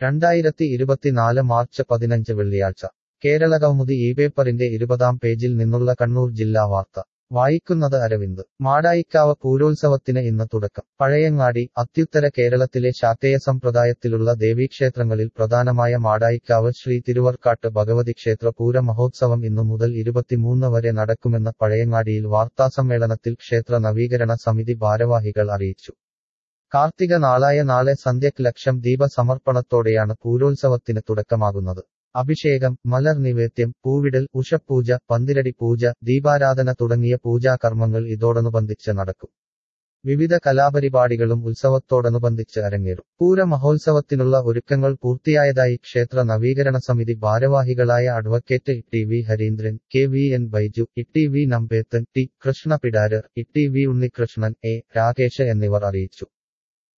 രണ്ടായിരത്തി ഇരുപത്തിനാല് മാർച്ച് പതിനഞ്ച് വെള്ളിയാഴ്ച കേരള കൗമുദി ഈ പേപ്പറിന്റെ ഇരുപതാം പേജിൽ നിന്നുള്ള കണ്ണൂർ ജില്ലാ വാർത്ത വായിക്കുന്നത് അരവിന്ദ് മാടായിക്കാവ് പൂരോത്സവത്തിന് ഇന്ന് തുടക്കം പഴയങ്ങാടി അത്യുത്തര കേരളത്തിലെ ശാക്തേയ സമ്പ്രദായത്തിലുള്ള ദേവീക്ഷേത്രങ്ങളിൽ പ്രധാനമായ മാടായിക്കാവ് ശ്രീ തിരുവർക്കാട്ട് ഭഗവതി ക്ഷേത്ര പൂര മഹോത്സവം ഇന്നു മുതൽ ഇരുപത്തിമൂന്ന് വരെ നടക്കുമെന്ന് പഴയങ്ങാടിയിൽ വാർത്താസമ്മേളനത്തിൽ ക്ഷേത്ര നവീകരണ സമിതി ഭാരവാഹികൾ അറിയിച്ചു കാർത്തിക നാളായ നാളെ സന്ധ്യക്ക് ലക്ഷം ദീപ സമർപ്പണത്തോടെയാണ് പൂരോത്സവത്തിന് തുടക്കമാകുന്നത് അഭിഷേകം മലർ നിവേദ്യം പൂവിടൽ ഉഷപ്പൂജ പന്തിരടി പൂജ ദീപാരാധന തുടങ്ങിയ പൂജാകർമ്മങ്ങൾ ഇതോടനുബന്ധിച്ച് നടക്കും വിവിധ കലാപരിപാടികളും ഉത്സവത്തോടനുബന്ധിച്ച് അരങ്ങേറും പൂര മഹോത്സവത്തിനുള്ള ഒരുക്കങ്ങൾ പൂർത്തിയായതായി ക്ഷേത്ര നവീകരണ സമിതി ഭാരവാഹികളായ advocate T V Hareendran K V N Baiju E V Nambethan T Krishna പിടാരർ E V Unnikrishnan A Rakesh എന്നിവർ അറിയിച്ചു